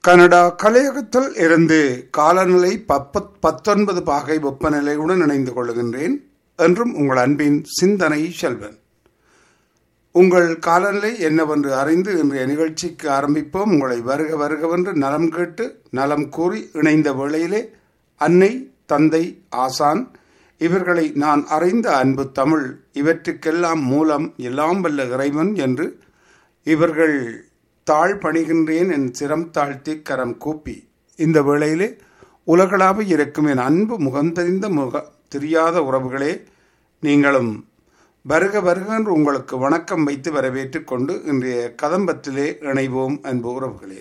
Canada கலையகத்தில் இருந்து காலநிலை பப்ப பத்தொன்பது பாகை வெப்பநிலையுடன் இணைந்து கொள்கின்றேன் என்றும் உங்கள் அன்பின் சிந்தனை செல்வன் உங்கள் காலநிலை என்னவென்று அறிந்து இன்றைய நிகழ்ச்சிக்கு ஆரம்பிப்போம் உங்களை வருக வருகவென்று நலம் கேட்டு நலம் கூறி இணைந்த வேளையிலே அன்னை தந்தை ஆசான் இவர்களை நான் அறிந்த அன்பு தமிழ் இவற்றுக்கெல்லாம் மூலம் எல்லாம் வல்ல இறைவன் என்று இவர்கள் தாழ் பணிகின்றேன் என் சிரம் தாழ்த்தி கரம் கூப்பி இந்த வேளையிலே உலகளாக இருக்கும் என் அன்பு முகந்தறிந்த முக தெரியாத உறவுகளே நீங்களும் வருக வருக என்று உங்களுக்கு வணக்கம் வைத்து வரவேற்றுக் கொண்டு இன்றைய கதம்பத்திலே இணைவோம் அன்பு உறவுகளே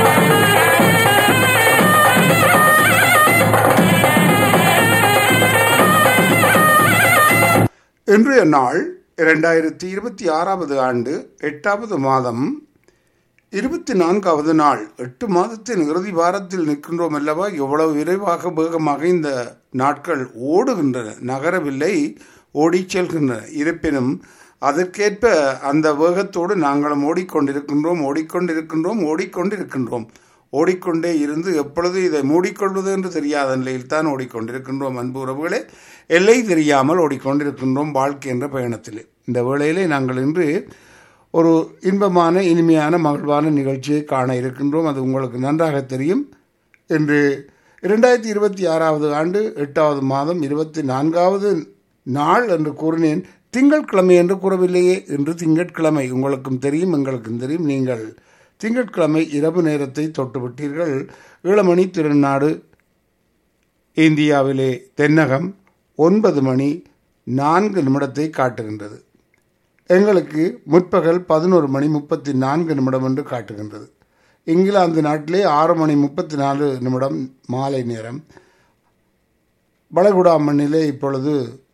இன்றைய நாள் இரண்டாயிரத்தி இருபத்தி ஆறாவது ஆண்டு எட்டாவது மாதம் இருபத்தி நான்காவது நாள் எட்டு மாதத்தின் இறுதி வாரத்தில் நிற்கின்றோம் அல்லவா எவ்வளவு விரைவாக வேகமாக இந்த நாட்கள் ஓடுகின்றன நகரவில்லை ஓடிச் செல்கின்றன இருப்பினும் அதற்கேற்ப அந்த வேகத்தோடு நாங்களும் ஓடிக்கொண்டிருக்கின்றோம் ஓடிக்கொண்டிருக்கின்றோம் ஓடிக்கொண்டிருக்கின்றோம் ஓடிக்கொண்டே இருந்து எப்பொழுது இதை மூடிக்கொள்வது என்று தெரியாத நிலையில் தான் ஓடிக்கொண்டிருக்கின்றோம் அன்பு உறவுகளே எல்லை தெரியாமல் ஓடிக்கொண்டிருக்கின்றோம் வாழ்க்கை என்ற பயணத்திலே இந்த வேளையிலே நாங்கள் இன்று ஒரு இன்பமான இனிமையான மகிழ்வான நிகழ்ச்சியை காண இருக்கின்றோம் அது உங்களுக்கு நன்றாக தெரியும் இன்று இரண்டாயிரத்தி இருபத்தி ஆறாவது ஆண்டு எட்டாவது மாதம் இருபத்தி நான்காவது நாள் என்று கூறினேன் திங்கட்கிழமை என்று கூறவில்லையே இன்று திங்கட்கிழமை உங்களுக்கும் தெரியும் எங்களுக்கும் தெரியும் நீங்கள் திங்கட்கிழமை இரவு நேரத்தை தொட்டுவிட்டீர்கள் ஈழமணி திருநாடு இந்தியாவிலே தென்னகம் ஒன்பது மணி நான்கு நிமிடத்தை காட்டுகின்றது எங்களுக்கு முற்பகல் பதினோரு மணி முப்பத்தி நான்கு நிமிடம் என்று காட்டுகின்றது இங்கிலாந்து நாட்டிலே ஆறு மணி முப்பத்தி நாலு நிமிடம் மாலை நேரம் வளைகுடா மண்ணிலே இப்பொழுது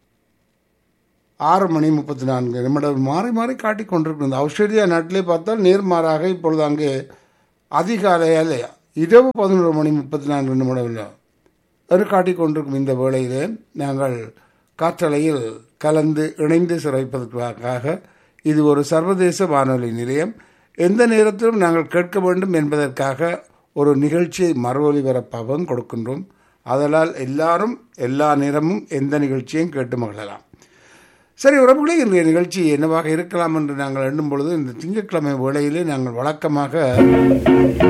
ஆறு மணி முப்பத்தி நான்கு நிமிடம் மாறி மாறி காட்டிக் கொண்டிருக்கிறது ஆஸ்திரேலியா நாட்டிலே பார்த்தால் நேர்மாறாக இப்பொழுது அங்கே அதிகாலையால் இரவு பதினோரு மணி முப்பத்தி நான்கு நிமிடம் இல்லை என்று காட்டிக் கொண்டிருக்கும் இந்த வேளையிலே நாங்கள் காற்றலையில் கலந்து இணைந்து சிறப்பதற்காக இது ஒரு சர்வதேச வானொலி நிலையம் எந்த நேரத்திலும் நாங்கள் கேட்க வேண்டும் என்பதற்காக ஒரு நிகழ்ச்சியை மறு ஒலிபரப்பாகவும் கொடுக்கின்றோம் அதனால் எல்லாரும் எல்லா நேரமும் எந்த நிகழ்ச்சியும் கேட்டு மகிழலாம் சரி உறவுகளே இன்றைய நிகழ்ச்சி என்னவாக இருக்கலாம் என்று நாங்கள் எண்ணும் பொழுது இந்த திங்கட்கிழமை வேளையிலே நாங்கள் வழக்கமாக